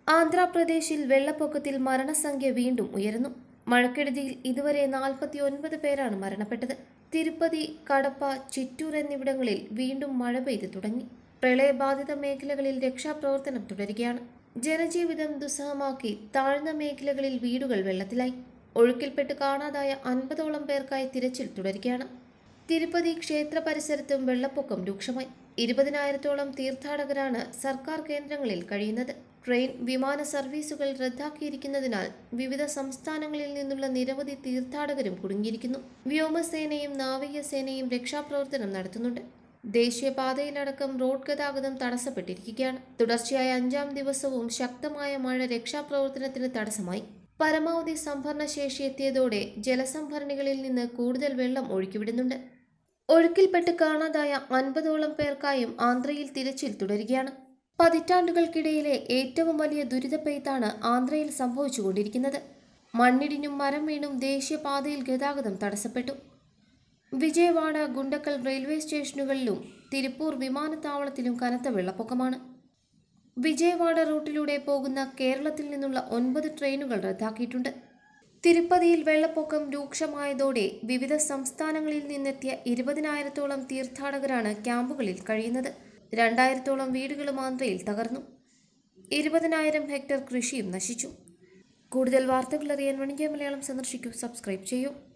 ആന്ധ്രാപ്രദേശിൽ വെള്ളപ്പൊക്കത്തിൽ മരണസംഖ്യ വീണ്ടും ഉയരുന്നു മഴക്കെടുതിയിൽ ഇതുവരെ നാൽപ്പത്തി ഒൻപത് പേരാണ് മരണപ്പെട്ടത് തിരുപ്പതി കടപ്പ ചിറ്റൂർ എന്നിവിടങ്ങളിൽ വീണ്ടും മഴ പെയ്തു തുടങ്ങി പ്രളയബാധിത മേഖലകളിൽ രക്ഷാപ്രവർത്തനം തുടരുകയാണ് ജനജീവിതം ദുസ്സഹമാക്കി താഴ്ന്ന മേഖലകളിൽ വീടുകൾ വെള്ളത്തിലായി ഒഴുക്കിൽപ്പെട്ട് കാണാതായ അൻപതോളം പേർക്കായി തിരച്ചിൽ തുടരുകയാണ് തിരുപ്പതി ക്ഷേത്ര പരിസരത്തും വെള്ളപ്പൊക്കം രൂക്ഷമായി ഇരുപതിനായിരത്തോളം തീർത്ഥാടകരാണ് സർക്കാർ കേന്ദ്രങ്ങളിൽ കഴിയുന്നത് ട്രെയിൻ വിമാന സർവീസുകൾ റദ്ദാക്കിയിരിക്കുന്നതിനാൽ വിവിധ സംസ്ഥാനങ്ങളിൽ നിന്നുള്ള നിരവധി തീർത്ഥാടകരും കുടുങ്ങിയിരിക്കുന്നു വ്യോമസേനയും നാവികസേനയും രക്ഷാപ്രവർത്തനം നടത്തുന്നുണ്ട് ദേശീയപാതയിലടക്കം റോഡ് ഗതാഗതം തടസ്സപ്പെട്ടിരിക്കുകയാണ് തുടർച്ചയായ അഞ്ചാം ദിവസവും ശക്തമായ മഴ രക്ഷാപ്രവർത്തനത്തിന് തടസ്സമായി പരമാവധി സംഭരണ ശേഷി എത്തിയതോടെ ജലസംഭരണികളിൽ നിന്ന് കൂടുതൽ വെള്ളം ഒഴുക്കിവിടുന്നുണ്ട് ഒഴുക്കിൽപ്പെട്ട് കാണാതായ അൻപതോളം പേർക്കായും ആന്ധ്രയിൽ തിരച്ചിൽ തുടരുകയാണ് പതിറ്റാണ്ടുകൾക്കിടയിലെ ഏറ്റവും വലിയ ദുരിതപ്പെയ്ത്താണ് ആന്ധ്രയിൽ സംഭവിച്ചുകൊണ്ടിരിക്കുന്നത് മണ്ണിടിഞ്ഞും മരം വീണും ദേശീയപാതയിൽ ഗതാഗതം തടസ്സപ്പെട്ടു വിജയവാഡ ഗുണ്ടക്കൽ റെയിൽവേ സ്റ്റേഷനുകളിലും തിരുപ്പൂർ വിമാനത്താവളത്തിലും കനത്ത വെള്ളപ്പൊക്കമാണ് വിജയവാഡ റൂട്ടിലൂടെ പോകുന്ന കേരളത്തിൽ നിന്നുള്ള ഒൻപത് ട്രെയിനുകൾ റദ്ദാക്കിയിട്ടുണ്ട് തിരുപ്പതിയിൽ വെള്ളപ്പൊക്കം രൂക്ഷമായതോടെ വിവിധ സംസ്ഥാനങ്ങളിൽ നിന്നെത്തിയ ഇരുപതിനായിരത്തോളം തീർത്ഥാടകരാണ് ക്യാമ്പുകളിൽ കഴിയുന്നത് രണ്ടായിരത്തോളം വീടുകളും ആന്ധ്രയിൽ തകർന്നു ഇരുപതിനായിരം ഹെക്ടർ കൃഷിയും നശിച്ചു കൂടുതൽ വാർത്തകൾ അറിയാൻ വണിജ്യ മലയാളം സന്ദർശിക്കൂ സബ്സ്ക്രൈബ് ചെയ്യൂ